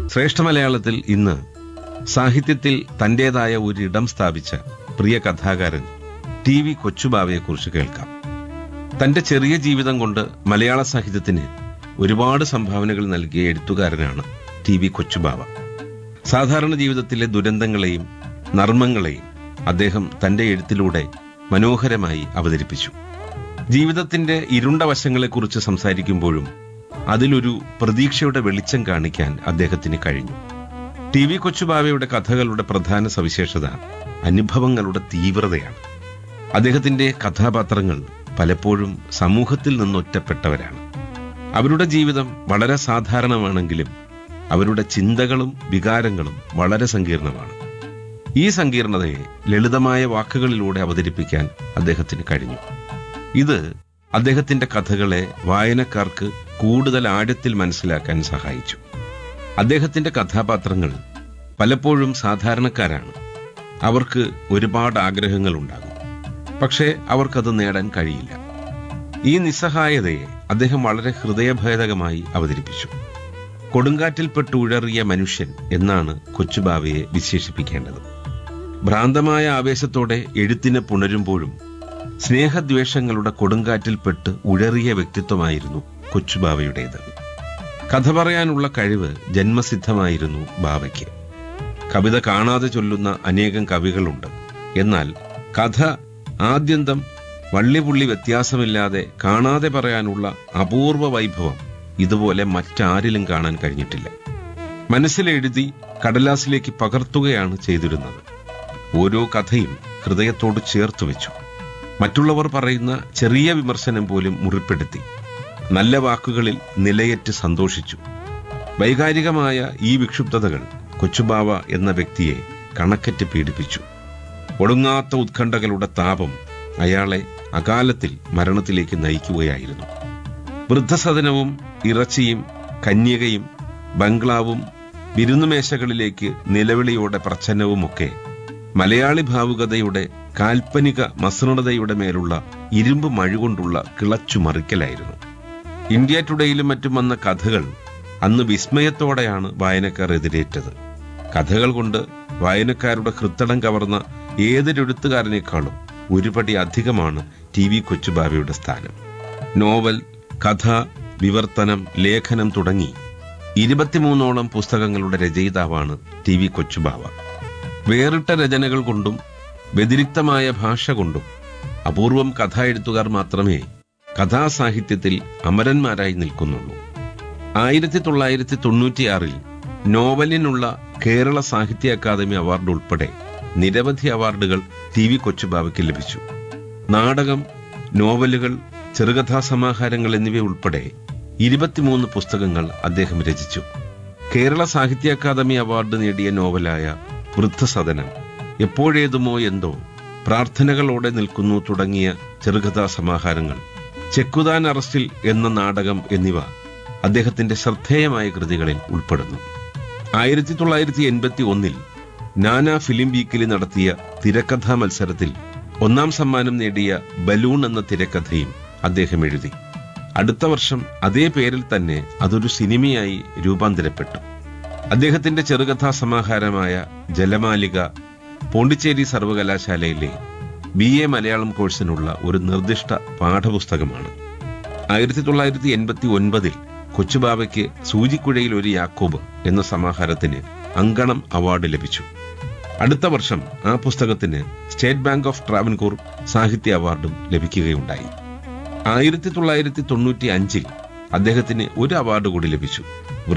ശ്രേഷ്ഠ മലയാളത്തിൽ ഇന്ന് സാഹിത്യത്തിൽ തന്റേതായ ഒരിടം സ്ഥാപിച്ച പ്രിയ കഥാകാരൻ ടി വി കൊച്ചുബാവയെക്കുറിച്ച് കേൾക്കാം തന്റെ ചെറിയ ജീവിതം കൊണ്ട് മലയാള സാഹിത്യത്തിന് ഒരുപാട് സംഭാവനകൾ നൽകിയ എഴുത്തുകാരനാണ് ടി വി കൊച്ചുബാവ സാധാരണ ജീവിതത്തിലെ ദുരന്തങ്ങളെയും നർമ്മങ്ങളെയും അദ്ദേഹം തന്റെ എഴുത്തിലൂടെ മനോഹരമായി അവതരിപ്പിച്ചു ജീവിതത്തിന്റെ ഇരുണ്ട വശങ്ങളെക്കുറിച്ച് സംസാരിക്കുമ്പോഴും അതിലൊരു പ്രതീക്ഷയുടെ വെളിച്ചം കാണിക്കാൻ അദ്ദേഹത്തിന് കഴിഞ്ഞു ടി വി കൊച്ചുബാവയുടെ കഥകളുടെ പ്രധാന സവിശേഷത അനുഭവങ്ങളുടെ തീവ്രതയാണ് അദ്ദേഹത്തിന്റെ കഥാപാത്രങ്ങൾ പലപ്പോഴും സമൂഹത്തിൽ നിന്നൊറ്റപ്പെട്ടവരാണ് അവരുടെ ജീവിതം വളരെ സാധാരണമാണെങ്കിലും അവരുടെ ചിന്തകളും വികാരങ്ങളും വളരെ സങ്കീർണമാണ് ഈ സങ്കീർണതയെ ലളിതമായ വാക്കുകളിലൂടെ അവതരിപ്പിക്കാൻ അദ്ദേഹത്തിന് കഴിഞ്ഞു ഇത് അദ്ദേഹത്തിന്റെ കഥകളെ വായനക്കാർക്ക് കൂടുതൽ ആഴത്തിൽ മനസ്സിലാക്കാൻ സഹായിച്ചു അദ്ദേഹത്തിന്റെ കഥാപാത്രങ്ങൾ പലപ്പോഴും സാധാരണക്കാരാണ് അവർക്ക് ഒരുപാട് ആഗ്രഹങ്ങൾ ഉണ്ടാകും പക്ഷേ അവർക്കത് നേടാൻ കഴിയില്ല ഈ നിസ്സഹായതയെ അദ്ദേഹം വളരെ ഹൃദയഭേദകമായി അവതരിപ്പിച്ചു കൊടുങ്കാറ്റിൽപ്പെട്ട് ഉഴറിയ മനുഷ്യൻ എന്നാണ് കൊച്ചുബാവയെ വിശേഷിപ്പിക്കേണ്ടത് ഭ്രാന്തമായ ആവേശത്തോടെ എഴുത്തിനെ പുണരുമ്പോഴും സ്നേഹദ്വേഷങ്ങളുടെ കൊടുങ്കാറ്റിൽപ്പെട്ട് ഉഴറിയ വ്യക്തിത്വമായിരുന്നു കൊച്ചുബാവയുടേത് കഥ പറയാനുള്ള കഴിവ് ജന്മസിദ്ധമായിരുന്നു ബാവയ്ക്ക് കവിത കാണാതെ ചൊല്ലുന്ന അനേകം കവികളുണ്ട് എന്നാൽ കഥ ആദ്യന്തം വള്ളിപുള്ളി വ്യത്യാസമില്ലാതെ കാണാതെ പറയാനുള്ള അപൂർവ വൈഭവം ഇതുപോലെ മറ്റാരിലും കാണാൻ കഴിഞ്ഞിട്ടില്ല മനസ്സിലെഴുതി കടലാസിലേക്ക് പകർത്തുകയാണ് ചെയ്തിരുന്നത് ഓരോ കഥയും ഹൃദയത്തോട് ചേർത്ത് വെച്ചു മറ്റുള്ളവർ പറയുന്ന ചെറിയ വിമർശനം പോലും മുറിപ്പെടുത്തി നല്ല വാക്കുകളിൽ നിലയറ്റ് സന്തോഷിച്ചു വൈകാരികമായ ഈ വിക്ഷുബ്ധതകൾ കൊച്ചുബാവ എന്ന വ്യക്തിയെ കണക്കറ്റ് പീഡിപ്പിച്ചു ഒടുങ്ങാത്ത ഉത്കണ്ഠകളുടെ താപം അയാളെ അകാലത്തിൽ മരണത്തിലേക്ക് നയിക്കുകയായിരുന്നു വൃദ്ധസദനവും ഇറച്ചിയും കന്യകയും ബംഗ്ലാവും വിരുന്നുമേശകളിലേക്ക് നിലവിളിയോടെ പ്രച്ഛന്നവുമൊക്കെ മലയാളി ഭാവുകതയുടെ കാൽപ്പനിക മസൃണതയുടെ മേലുള്ള ഇരുമ്പ് മഴുകൊണ്ടുള്ള കിളച്ചുമറിക്കലായിരുന്നു ഇന്ത്യ ടുഡേയിലും മറ്റും വന്ന കഥകൾ അന്ന് വിസ്മയത്തോടെയാണ് വായനക്കാർ എതിരേറ്റത് കഥകൾ കൊണ്ട് വായനക്കാരുടെ ഹൃത്തടം കവർന്ന ഏതൊരെഴുത്തുകാരനേക്കാളും ഒരുപടി അധികമാണ് ടി വി കൊച്ചുബാവയുടെ സ്ഥാനം നോവൽ കഥ വിവർത്തനം ലേഖനം തുടങ്ങി ഇരുപത്തിമൂന്നോളം പുസ്തകങ്ങളുടെ രചയിതാവാണ് ടി വി കൊച്ചുബാവ വേറിട്ട രചനകൾ കൊണ്ടും വ്യതിരിക്തമായ ഭാഷ കൊണ്ടും അപൂർവം കഥാ എഴുത്തുകാർ മാത്രമേ കഥാസാഹിത്യത്തിൽ അമരന്മാരായി നിൽക്കുന്നുള്ളൂ ആയിരത്തി തൊള്ളായിരത്തി തൊണ്ണൂറ്റിയാറിൽ നോവലിനുള്ള കേരള സാഹിത്യ അക്കാദമി അവാർഡ് ഉൾപ്പെടെ നിരവധി അവാർഡുകൾ ടി വി കൊച്ചുബാവയ്ക്ക് ലഭിച്ചു നാടകം നോവലുകൾ ചെറുകഥാ സമാഹാരങ്ങൾ എന്നിവ ഉൾപ്പെടെ ഇരുപത്തിമൂന്ന് പുസ്തകങ്ങൾ അദ്ദേഹം രചിച്ചു കേരള സാഹിത്യ അക്കാദമി അവാർഡ് നേടിയ നോവലായ വൃദ്ധസദനം എപ്പോഴേതുമോ എന്തോ പ്രാർത്ഥനകളോടെ നിൽക്കുന്നു തുടങ്ങിയ ചെറുകഥാ സമാഹാരങ്ങൾ ചെക്കുതാൻ അറസ്റ്റിൽ എന്ന നാടകം എന്നിവ അദ്ദേഹത്തിന്റെ ശ്രദ്ധേയമായ കൃതികളിൽ ഉൾപ്പെടുന്നു ആയിരത്തി തൊള്ളായിരത്തി എൺപത്തി ഒന്നിൽ നാനാ ഫിലിം വീക്കിലി നടത്തിയ തിരക്കഥാ മത്സരത്തിൽ ഒന്നാം സമ്മാനം നേടിയ ബലൂൺ എന്ന തിരക്കഥയും അദ്ദേഹം എഴുതി അടുത്ത വർഷം അതേ പേരിൽ തന്നെ അതൊരു സിനിമയായി രൂപാന്തരപ്പെട്ടു അദ്ദേഹത്തിന്റെ ചെറുകഥാ സമാഹാരമായ ജലമാലിക പോണ്ടിച്ചേരി സർവകലാശാലയിലെ ബി എ മലയാളം കോഴ്സിനുള്ള ഒരു നിർദ്ദിഷ്ട പാഠപുസ്തകമാണ് ആയിരത്തി തൊള്ളായിരത്തി എൺപത്തി ഒൻപതിൽ കൊച്ചുബാവയ്ക്ക് സൂചിക്കുഴയിൽ ഒരു യാക്കോബ് എന്ന സമാഹാരത്തിന് അങ്കണം അവാർഡ് ലഭിച്ചു അടുത്ത വർഷം ആ പുസ്തകത്തിന് സ്റ്റേറ്റ് ബാങ്ക് ഓഫ് ട്രാവൻകൂർ സാഹിത്യ അവാർഡും ലഭിക്കുകയുണ്ടായി ആയിരത്തി തൊള്ളായിരത്തി തൊണ്ണൂറ്റി അഞ്ചിൽ അദ്ദേഹത്തിന് ഒരു അവാർഡ് കൂടി ലഭിച്ചു